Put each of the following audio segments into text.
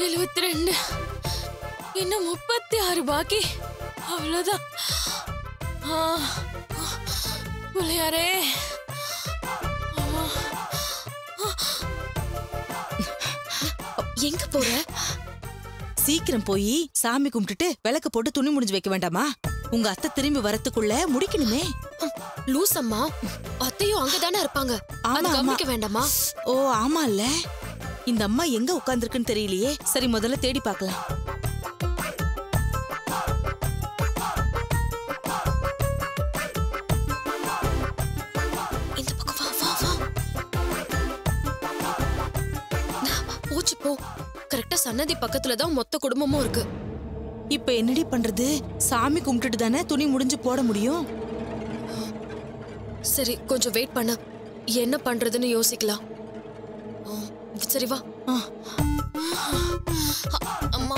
எழுபத்தி ரெண்டு இன்னும் முப்பத்தி ஆறு பாக்கி அவ்வளவுதான் ஆ, பிள்ளையாரே எங்க போற சீக்கிரம் போய் சாமி கும்பிட்டுட்டு விளக்கு போட்டு துணி முடிஞ்சு வைக்க வேண்டாமா உங்க அத்தை திரும்பி வரத்துக்குள்ள முடிக்கணுமே லூஸ் அம்மா அத்தையும் அங்கதானே இருப்பாங்க ஆமா, அது ஆமா. கவனிக்க வேண்டாமா ஓ ஆமால்ல இந்த அம்மா எங்க உட்கார்ந்திருக்குன்னு தெரியலையே சரி முதல்ல தேடி பார்க்கலாம் இந்த பக்கம் வா வா வா போச்சு போ கரெக்டா சன்னதி பக்கத்துல தான் மொத்த குடும்பமும் இருக்கு இப்ப என்னடி பண்றது சாமி கும்பிட்டுட்டு தானே துணி முடிஞ்சு போட முடியும் சரி கொஞ்சம் வெயிட் பண்ண என்ன பண்றதுன்னு யோசிக்கலாம் ஆ, சரி வா ஆ, அம்மா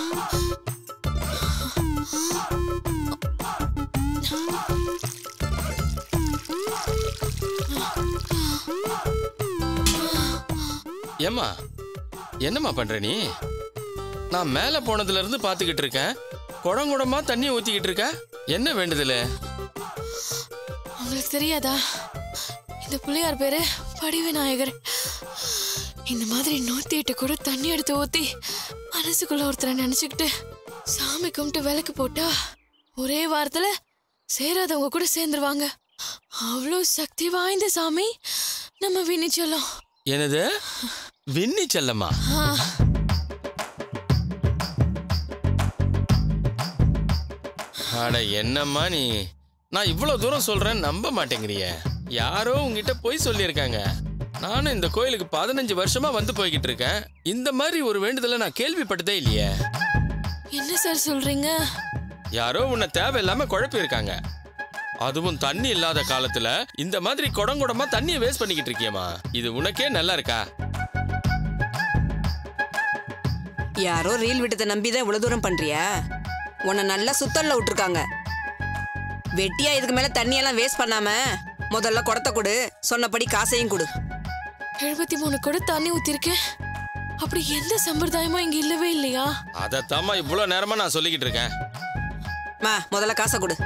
ஏம்மா என்னம்மா பண்ற நீ நான் மேல போனதுல இருந்து பாத்துக்கிட்டு இருக்கேன் குடங்குடமா தண்ணி ஊத்திக்கிட்டு இருக்க என்ன வேண்டுதலு உங்களுக்கு தெரியாதா இந்த பிள்ளையார் பேரு படிவிநாயகர் இந்த மாதிரி நூத்தி எட்டு கூட தண்ணி எடுத்து ஊத்தி மனசுக்குள்ள ஒருத்தரை நினைச்சுக்கிட்டு சாமி கும்பிட்டு விளக்கு போட்டா ஒரே வாரத்துல சேராதவங்க கூட சேர்ந்துருவாங்க அவ்வளோ சக்தி வாய்ந்த சாமி நம்ம வினிச்சலம் என்னது விண்ணி செல்லம்மா அட என்னம்மா நீ நான் இவ்வளவு தூரம் சொல்றேன் நம்ப மாட்டேங்கிறியே யாரோ உங்ககிட்ட போய் சொல்லியிருக்காங்க நானும் இந்த கோயிலுக்கு பதினஞ்சு வருஷமா வந்து போய்கிட்டு இருக்கேன் இந்த மாதிரி ஒரு வேண்டுதலை நான் கேள்விப்பட்டதே இல்லையே என்ன சார் சொல்றீங்க யாரோ உன்னை தேவையில்லாம குழப்பியிருக்காங்க அதுவும் தண்ணி இல்லாத காலத்துல இந்த மாதிரி குடங்குடமா தண்ணியை வேஸ்ட் பண்ணிக்கிட்டு இருக்கியம்மா இது உனக்கே நல்லா இருக்கா யாரோ ரீல் விட்டதை நம்பிதான் இவ்வளவு தூரம் பண்றியா உன்னை நல்லா சுத்தல்ல விட்டுருக்காங்க வெட்டியா இதுக்கு மேல தண்ணியெல்லாம் வேஸ்ட் பண்ணாம முதல்ல குடத்தை கொடு சொன்னபடி காசையும் கொடு எழுபத்தி மூணு கூட தண்ணி ஊத்திருக்கேன் அப்படி எந்த சம்பிரதாயமும் இங்க இல்லவே இல்லையா அதைத்தாம்மா இவ்வளோ நேரமா நான் சொல்லிக்கிட்டு இருக்கேன் மா முதல்ல காசை கொடு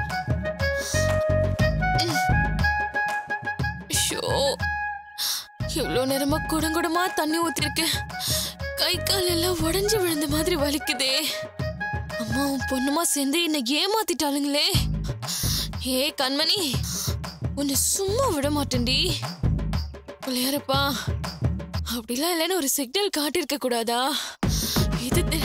ஷோ இவ்வளோ நேரமா குடங்குடமா தண்ணி ஊத்திருக்கேன் கை கால் எல்லாம் உடைஞ்சு விழுந்த மாதிரி வலிக்குதே அம்மாவும் பொண்ணுமா சேர்ந்து என்னை ஏமாத்திட்டாளுங்களே ஏ கண்மணி உன்னை சும்மா விட மாட்டேன்டி பிள்ளையாரப்பா அப்படிலாம் இல்லைன்னு ஒரு சிக்னல் காட்டியிருக்க கூடாதா இது தெ-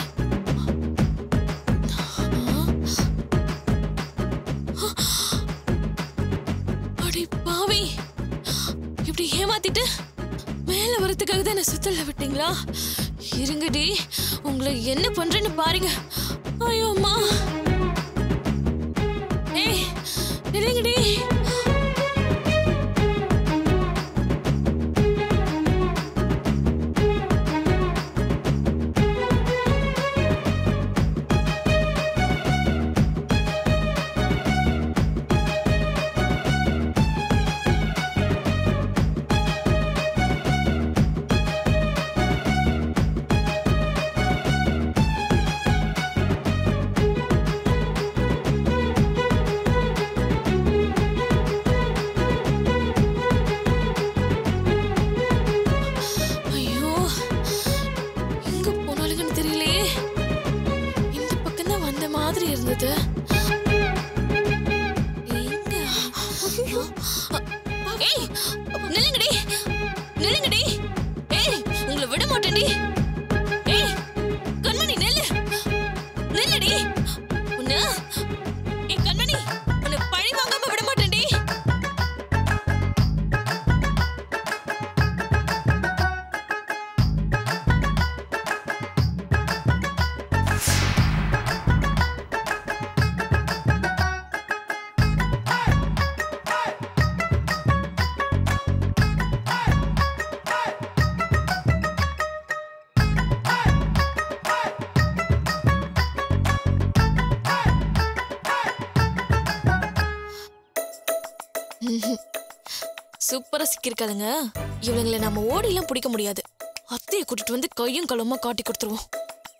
அடி பாவி இப்படி ஏமாத்திட்டு மேல வரதுக்காக தான் என்ன சுத்தல விட்டீங்களா இருங்கடி உங்களை என்ன பண்றேன்னு பாருங்க ஐயோ அம்மா ஏய் நில்லுங்கடி ஐயோ எங்க போனாலுங்கன்னு தெரியலையே இந்த பக்கம் தான் வந்த மாதிரி இருந்தது எங்க ஐயோ. ஏய் நில்லுங்கடி நில்லுங்கடி ஏய் உங்களை விட மாட்டேன்டி ஏய் கண்மணி நெல்லு நில்லுடி உன்ன ஏய் கண்மணி உன்னை பழி வாங்காம விட மாட்டேன்டி சூப்பரா சிக்கிருக்காதுங்க இவளுங்களை நம்ம ஓடிலாம் பிடிக்க முடியாது அத்தையை கூட்டிட்டு வந்து கையும் களமா காட்டி கொடுத்துருவோம்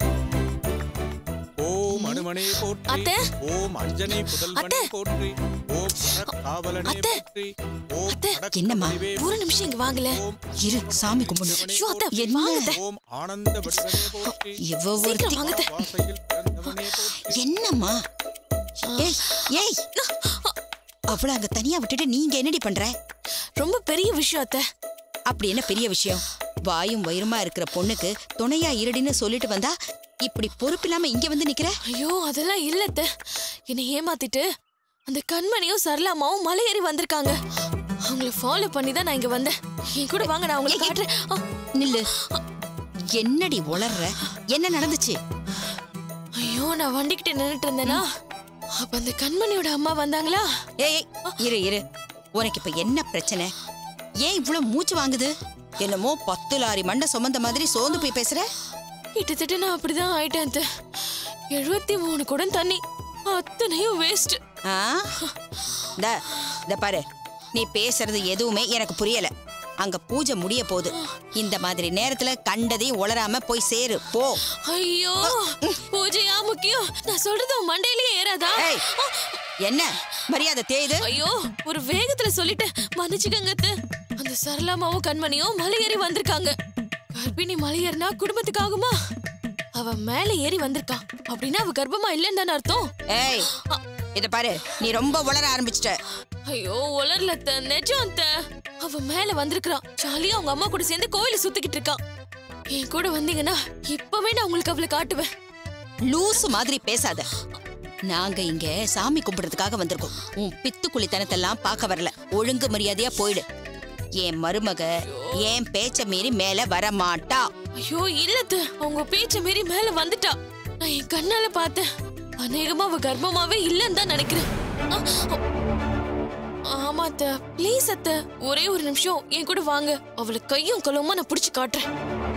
கண்ணுமணி போற்றி அத்தை. ஓம் அஞ்சனை புதல்வனே அத்தை. போற்றி ஓம் காவலனே அத்தை. போற்றி ஓம் அத்தை. அடக்க என்னம்மா? முடிவே ஒரு நிமிஷம் இங்க வாங்கல ஓம் இரு சாமி கும்பிடு ஐயோ அத்தை என்ன? வாங்க அத்தை. ஓம் ஆனந்த வடிவனே போற்றி இவ சீக்கிரம் ஒருத்தி வாங்க அத்தை. வாசையில் பிறந்தவனே போற்றி என்னம்மா ஏய் ஏய் அவள அங்க தனியா விட்டுட்டு நீங்க என்னடி பண்ற ரொம்ப பெரிய விஷயம் அத்தை அப்படி என்ன பெரிய விஷயம் வாயும் வயிறுமா இருக்கிற பொண்ணுக்கு துணையா இருடின்னு சொல்லிட்டு வந்தா இப்படி பொறுப்பில்லாம இங்க வந்து நிக்கிற ஐயோ அதெல்லாம் இல்ல அத்தை என்னை ஏமாத்திட்டு அந்த கண்மணியும் சரளாமாவும் மலை ஏறி வந்திருக்காங்க அவங்கள ஃபாலோ பண்ணி தான் நான் இங்க வந்தேன் என் கூட வாங்க நான் உங்களுக்கு காட்டுறேன் ஆ, நில்லு என்னடி உளர்ற என்ன நடந்துச்சு ஐயோ நான் வண்டிக்கிட்ட நின்னுட்டு இருந்தேனா அப்ப அந்த கண்மணியோட அம்மா வந்தாங்களா ஏய் ஏய், இரு இரு உனக்கு இப்ப என்ன பிரச்சனை ஏன் இவ்வளவு மூச்சு வாங்குது என்னமோ பத்து லாரி மண்டை சுமந்த மாதிரி சோர்ந்து போய் பேசுற கிட்டத்தட்ட நான் அப்படிதான் ஆயிட்டேன் அத்தை எழுபத்தி மூணு குடம் தண்ணி அத்தனையும் வேஸ்ட் ஆ இந்த இந்த பாரு நீ பேசுறது எதுவுமே எனக்கு புரியல அங்க பூஜை முடிய போகுது இந்த மாதிரி நேரத்துல கண்டதையும் உளராம போய் சேரு போ ஐயோ பூஜையா முக்கியம் நான் சொல்றது உன் மண்டையிலேயே ஏறாதா ஏய் என்ன மரியாதை தேயுது ஐயோ ஒரு வேகத்துல சொல்லிட்டேன் மன்னிச்சுக்கங்க அத்தை. அந்த சரளாமாவும் கண்மணியும் மலை ஏறி வந்திருக்காங்க கர்ப்பிணி மலை ஏறினா குடும்பத்துக்கு ஆகுமா அவ மேல ஏறி வந்திருக்கா அப்படின்னா அவ கர்ப்பமா இல்லைன்னு தானே அர்த்தம் ஏய் இத பாரு நீ ரொம்ப உளர ஆரம்பிச்சிட்ட ஐயோ உலர்ல அத்தை, நிஜம் அத்தை. அவ மேல வந்திருக்கா ஜாலியா அவங்க அம்மா கூட சேர்ந்து கோயில சுத்திக்கிட்டு இருக்கா என் கூட வந்தீங்கன்னா இப்பவே நான் உங்களுக்கு அவளை காட்டுவேன் லூசு மாதிரி பேசாத நாங்க இங்க சாமி கும்பிடுறதுக்காக வந்திருக்கோம் உன் பித்து குளித்தனத்தெல்லாம் பார்க்க வரல ஒழுங்கு மரியாதையா போயிடு என் மருமக என் பேச்ச மீறி மேல வர மாட்டா ஐயோ இல்லத்த அவங்க பேச்ச மீறி மேல வந்துட்டா நான் என் கண்ணால பார்த்தேன் அநேகமா அவ கர்ப்பமாவே இல்லன்னு தான் நினைக்கிறேன் ஆ, ஆமா அத்த ப்ளீஸ் அத்த ஒரே ஒரு நிமிஷம் என் கூட வாங்க அவளை கையும் களவுமா நான் புடிச்சு காட்டுறேன்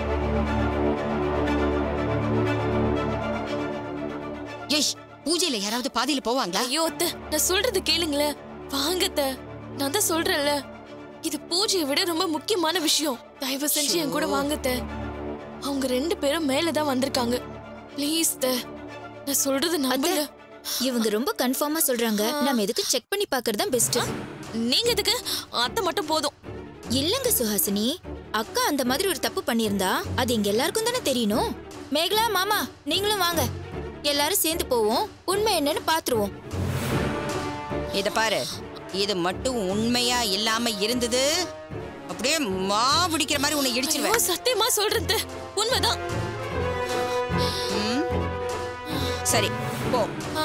ஏய் பூஜையில யாராவது பாதியில போவாங்களா ஐயோ அத்த நான் சொல்றது கேளுங்களேன் வாங்க அத்த நான் தான் சொல்றேன்ல இது பூஜையை விட ரொம்ப முக்கியமான விஷயம் தயவு செஞ்சு என் கூட வாங்க அத்த அவங்க ரெண்டு பேரும் மேல தான் வந்திருக்காங்க ப்ளீஸ் த நான் சொல்றது நம்புங்க இவங்க ரொம்ப கன்ஃபார்மா சொல்றாங்க நம்ம எதுக்கு செக் பண்ணி பார்க்கறது தான் பெஸ்ட் நீங்க எதுக்கு அத்தை மட்டும் போதும் இல்லங்க சுஹாசினி அக்கா அந்த மாதிரி ஒரு தப்பு பண்ணியிருந்தா அது எங்க எல்லாருக்கும் தானே தெரியணும் மேகலா மாமா நீங்களும் வாங்க எல்லாரும் சேர்ந்து போவோம் உண்மை என்னன்னு பாத்துருவோம் இத பாரு இது மட்டும் உண்மையா இல்லாம இருந்தது அப்படியே மா பிடிக்கிற மாதிரி உன்னை ஐயோ, இடிச்சிருவேன் சத்தியமா சொல்றேன் அத்தை. உண்மைதான் ம்? சரி போ ஆ,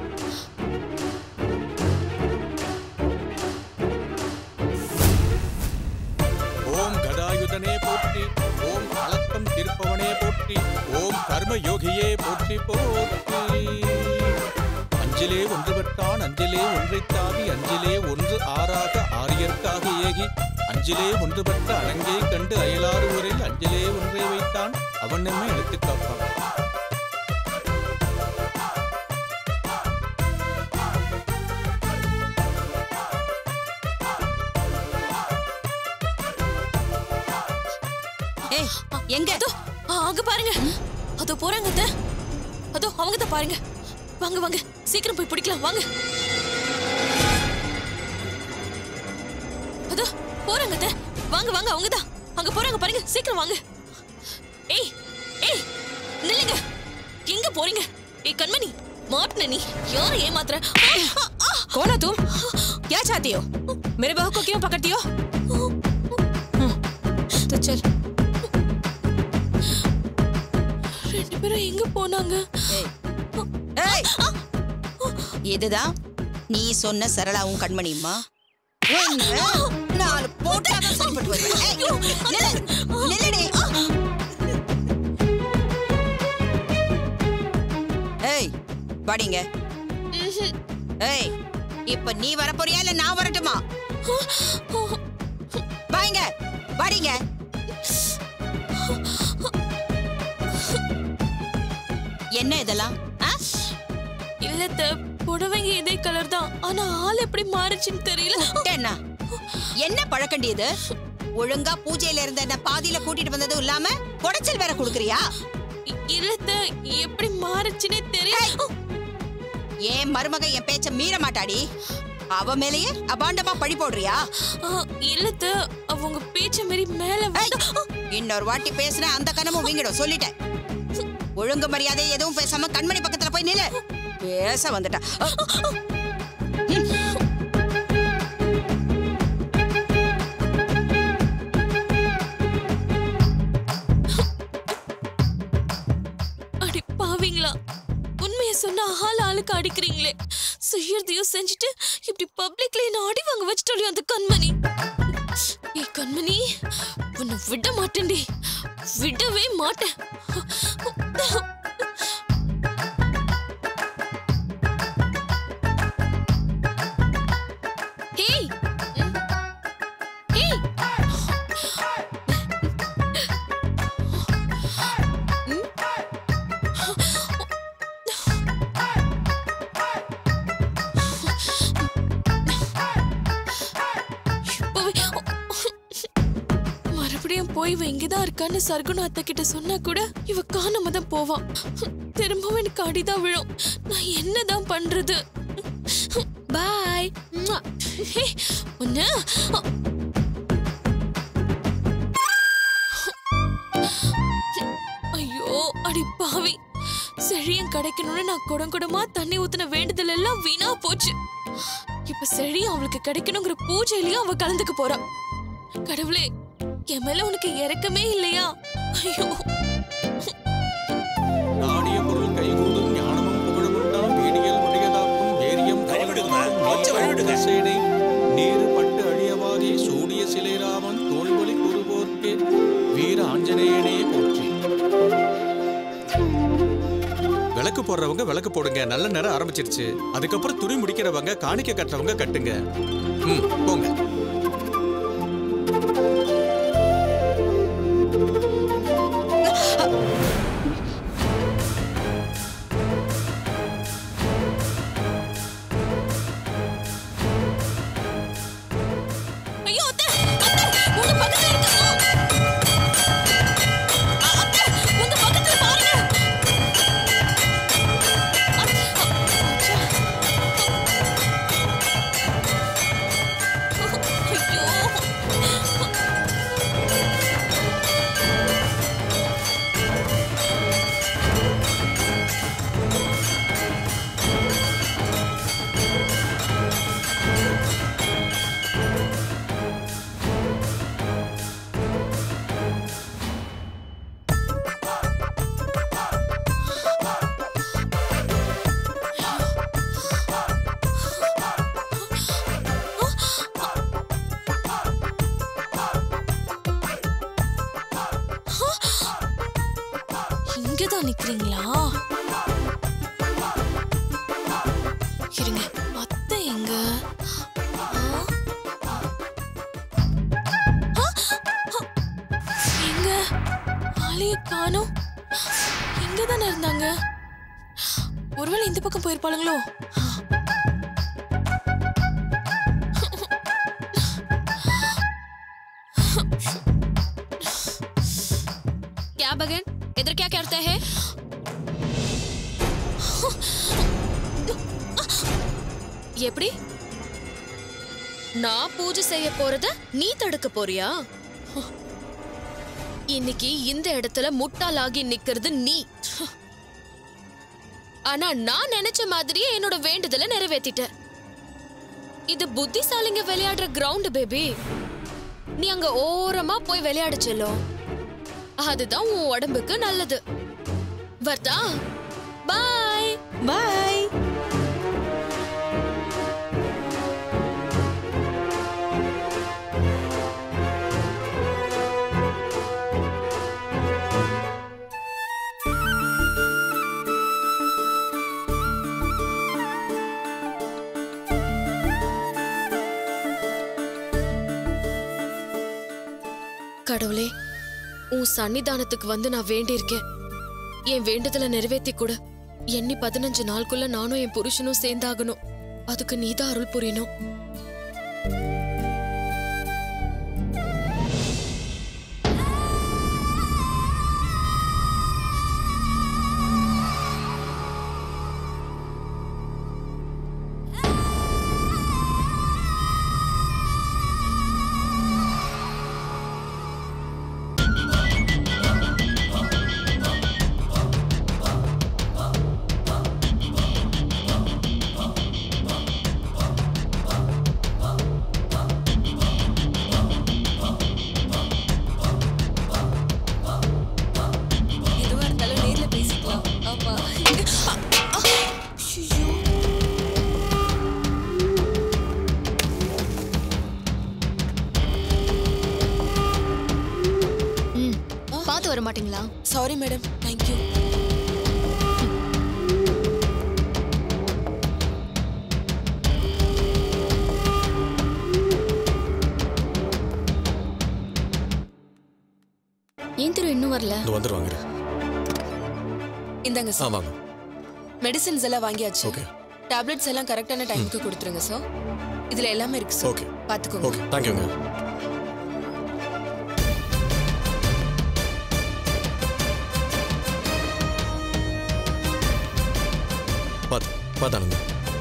ஓம் கதாயுதனே போற்றி ஓம் அளக்கம் தீர்ப்பவனே போற்றி ஓம் கர்ம யோகியே போற்றி போற்றி அஞ்சிலே ஒன்று பெற்றான் அஞ்சிலே ஒன்றைத் தாவி அஞ்சிலே ஒன்று ஆறாக ஆரியர்க்காக ஏகி அஞ்சிலே ஒன்று பெற்ற அணங்கை கண்டு அயலாறு ஊரில் அஞ்சிலே ஒன்றை வைத்தான் அவன் நம்மை எடுத்துக் காப்பான் ஏய் எங்க அதோ ஆ, அங்க பாருங்க அதோ போறாங்க அத்தை. அதோ அவங்க தான் பாருங்க வாங்க வாங்க சீக்கிரம் போய் பிடிக்கலாம் வாங்க அதோ போறாங்க அத்தை. வாங்க வாங்க அவங்க தான் அங்க போறாங்க பாருங்க சீக்கிரம் வாங்க ஏய் ஏய் நில்லுங்க எங்க போறீங்க ஏய் கண்மணி மாட்டின நீ யார ஏமாத்துற ஆ, ஆ, ஆ. कौन हो तुम क्या चाहती हो मेरे बहू को क्यों पकड़ती हो हम्म, तो चल ரெண்டு பேரும் எங்க போனாங்க ஏய் ஏய் இதுதான் நீ சொன்ன சரளாவும் கண்மணியுமா ஒன்று, நாலு போட்டாதான் சரிப்பட்டு வருவேன். ஏய், நில்லு, நில்லுடி. ஏய் வாடிங்க ஏய் இப்ப நீ வரப்போறியா இல்ல நான் வரட்டுமா வாங்க வாடிங்க என்ன இதெல்லாம் ஆ? இல்லத்த புடவைங்க இதே கலர் தான் ஆனா ஆள் எப்படி மாறுச்சுன்னு தெரியல என்ன என்ன பழக்கண்டி இது ஒழுங்கா பூஜையில இருந்த என்ன பாதியில கூட்டிட்டு வந்ததும் இல்லாம குடைச்சல் வேற குடுக்குறியா இ- இல்லத்த எப்படி மாறுச்சுன்னே தெரியல ஏன் மருமக என் பேச்ச மீற மாட்டாடி அவ மேலேயே அபாண்டமா பழி போடுறியா ஆ, இல்லத்த அவங்க பேச்ச மாரி மேல ஏய், வந்து- இன்னொரு வாட்டி பேசுன அந்த கனமும் வீங்கிடும் சொல்லிட்டேன் ஒழுங்கு மரியாதை எதுவும் பேசாம கண்மணி பக்கத்துல போய் நில்லு பேச வந்துட்டா அடி பாவீங்களா உண்மைய சொன்னா ஆள் ஆளுக்கு அடிக்கிறீங்களே செய்யறதையும் செஞ்சுட்டு இப்படி பப்ளிக்ல என்ன அடி வாங்க வச்சுட்டாலே அந்த கண்மணி ஏய் கண்மணி உன்னை விட மாட்டேன்டி விடவே மாட்டேன் ஏய் ஏய் இப்பவே மறுபடியும் போய் இவ இங்கதான் இருக்கான்னு சர்க்குண அத்தை கிட்ட சொன்னா கூட இவ காணாம தான் போவான் திரும்பவும் எனக்கு அடிதான் விழும் நான் என்னதான் பண்றது பாய் ஒன்னு ஐயோ அடி பாவி செழியன் கிடைக்கணும்னு நான் குடம் குடமா தண்ணி ஊத்துன வேண்டுதல் எல்லாம் வீணா போச்சு இப்ப செழியன் அவளுக்கு கிடைக்கணுங்கிற பூஜையிலயும் அவ கலந்துக்க போறா கடவுளே என் மேல உனக்கு இறக்கமே இல்லையா ஐயோ நாடிய பொருள் கைகூடும் ஞானமும் புகழமுண்டாம் வேடியல் உடையதாக்கும் வேரியம் சேனை நேரு பட்டு அழியவாதி சூடிய சிலைராமன் தோல்வழி கூறுவோர்க்கே வீர ஆஞ்சநேயனே போற்றி விளக்கு போடுறவங்க விளக்கு போடுங்க நல்ல நேரம் ஆரம்பிச்சிருச்சு அதுக்கப்புறம் துணி முடிக்கிறவங்க காணிக்க கட்டுறவங்க கட்டுங்க ம் போங்க ஐயோ அத்தை அத்தை உங்க பக்கத்துல இருக்காங்க அ- அத்தை உங்க பக்கத்துல பாருங்க அ- அ- ச்சே. ஐயோ இங்கதான் நிக்கிறீங்களா இருங்க அத்தை எங்க ஆ? ஆ? ஆ. எங்க ஆளைய காணோம் இங்க தானே இருந்தாங்க ஒருவேளை இந்த பக்கம் போயிருப்பாளுங்களோ क्या बगन इधर क्या करते हैं எப்படி நான் பூஜை செய்ய போறத நீ தடுக்க போறியா இன்னைக்கு இந்த இடத்துல முட்டாளாகி நிக்கிறது நீ ஆனா நான் நினைச்ச மாதிரியே என்னோட வேண்டுதலை நிறைவேத்திட்ட இது புத்திசாலிங்க விளையாடுற கிரவுண்ட் பேபி நீ அங்க ஓரமா போய் விளையாட செல்லும் அதுதான் உன் உடம்புக்கு நல்லது வர்த்தா பாய் பாய் கடவுளே உன் சன்னிதானத்துக்கு வந்து நான் வேண்டியிருக்கேன் என் வேண்டுதலை நிறைவேத்தி கொடு எண்ணி பதினஞ்சு நாளுக்குள்ள நானும் என் புருஷனும் சேர்ந்தாகணும் அதுக்கு நீதான் அருள் புரியணும் பார்த்து வர மாட்டீங்களா சாரி மேடம் தேங்க்யூ ஏன் திரு இன்னும் வரல இந்த வந்துடுவாங்க இரு. இந்தாங்க ஆ சார் வாங்க மெடிசின்ஸ் எல்லாம் வாங்கியாச்சு ஓகே டேப்லெட்ஸ் எல்லாம் கரெக்டான டைமுக்கு கொடுத்துருங்க சார் இதுல எல்லாமே இருக்கு சார் ஓகே பாத்துக்கோங்க ஓகே தேங்க்யூங்க பார்த்து பார்த்து ஆனந்தி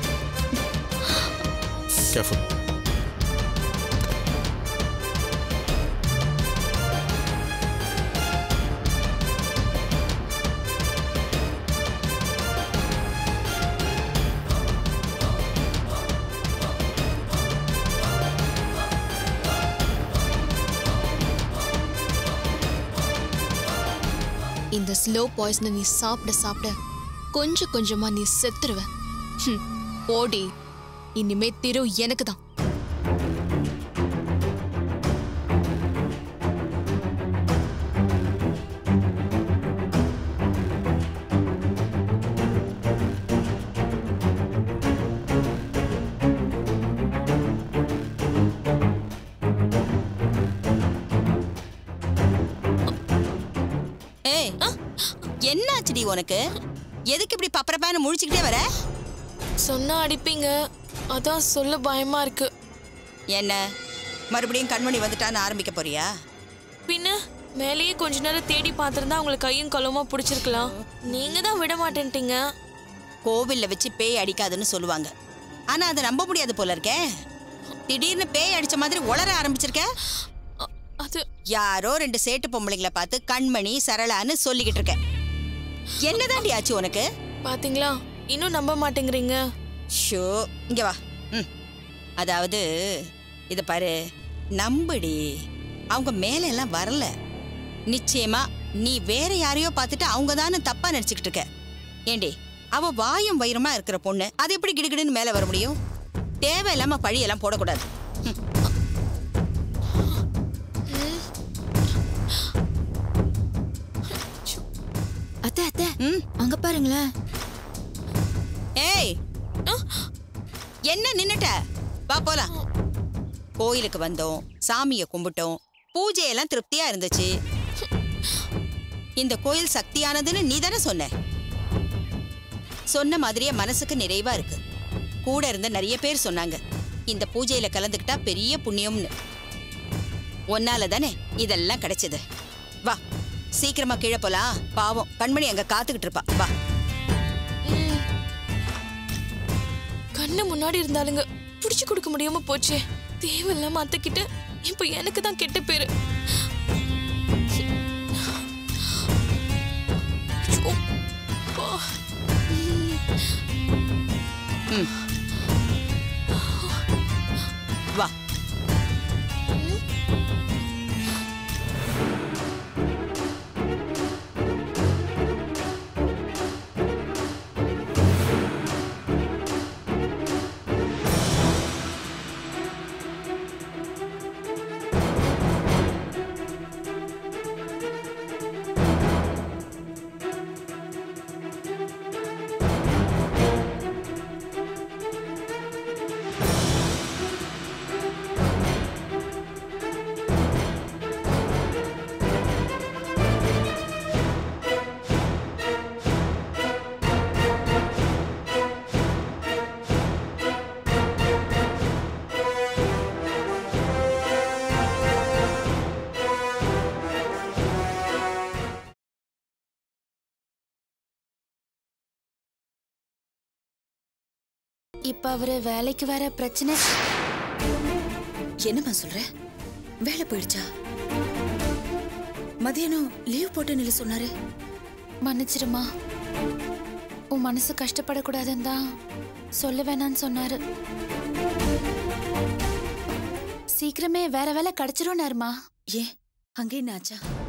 கேர்ஃபுல் இந்த ஸ்லோ பாய்ஸ்னை நீ சாப்பிட சாப்பிட கொஞ்சம் கொஞ்சமா நீ செத்துருவ ஹம், போடி இனிமே திரு எனக்கு தான் ஏய் என்னாச்சுடி உனக்கு எதுக்கு இப்படி பப்பரப்பான்னு முழிச்சுக்கிட்டே வர சொன்னா அடிப்பீங்க அதான் சொல்ல பயமா இருக்கு என்ன மறுபடியும் கண்மணி வந்துட்டான்னு ஆரம்பிக்க போறியா பின்ன மேலேயே கொஞ்ச நேரம் தேடி பார்த்திருந்தா உங்களை கையும் களவுமா பிடிச்சிருக்கலாம் நீங்க தான் விட மாட்டேன்ட்டீங்க கோவில்ல வச்சு பேய் அடிக்காதுன்னு சொல்லுவாங்க ஆனா அதை நம்ப முடியாது போல இருக்கே திடீர்னு பேய் அடிச்ச மாதிரி உளர ஆரம்பிச்சிருக்க அ- அது யாரோ ரெண்டு சேட்டு பொம்பளைங்கள பார்த்து கண்மணி சரளான்னு சொல்லிக்கிட்டு இருக்க என்னதாண்டி ஆச்சு உனக்கு பாத்தீங்களா இன்னும் நம்ப மாட்டேங்கிறீங்க ஷோ இங்க வா ம் அதாவது இத பாரு நம்புடி அவங்க மேல எல்லாம் வரல நிச்சயமா நீ வேற யாரையோ பார்த்துட்டு அவங்க தானே தப்பா நினைச்சுக்கிட்டு இருக்க ஏண்டி அவ வாயும் வயிறுமா இருக்கிற பொண்ணு அது எப்படி கிடுகிடுன்னு மேல வர முடியும் தேவையில்லாம பழியெல்லாம் போடக்கூடாது ம். அத்தை அத்தை ம் அங்க பாருங்களேன் ஏய் என்ன நின்னுட்ட வா போலாம் கோயிலுக்கு வந்தோம் சாமியை கும்பிட்டோம் பூஜையெல்லாம் திருப்தியா இருந்துச்சு இந்த கோயில் சக்தியானதுன்னு நீ தானே சொன்ன சொன்ன மாதிரியே மனசுக்கு நிறைவா இருக்கு கூட இருந்த நிறைய பேர் சொன்னாங்க இந்த பூஜையில கலந்துக்கிட்டா பெரிய புண்ணியம்னு ஒன்னால தானே இதெல்லாம் கிடைச்சது வா சீக்கிரமா கீழே போலாம் பாவம் கண்மணி அங்க காத்துக்கிட்டு இருப்பா வா ம். கண்ணு முன்னாடி இருந்தாலுங்க புடிச்சு கொடுக்க முடியாம போச்சே தேவையில்லாம அத்தைக்கிட்ட இப்ப எனக்கு தான் கெட்ட பேரு ஐயோ. அப்பா. வா இப்ப அவரு வேலைக்கு வர பிரச்சனை என்னம்மா சொல்ற வேலை போயிடுச்சா மதியானம் லீவ் போட்டு நில சொன்னாரு மன்னிச்சிருமா உன் மனசு கஷ்டப்படக்கூடாதுன்னு தான் சொல்ல வேணான்னு சொன்னாரு சீக்கிரமே வேற வேலை கிடைச்சிரும்னாருமா ஏன் அங்கே என்ன ஆச்சா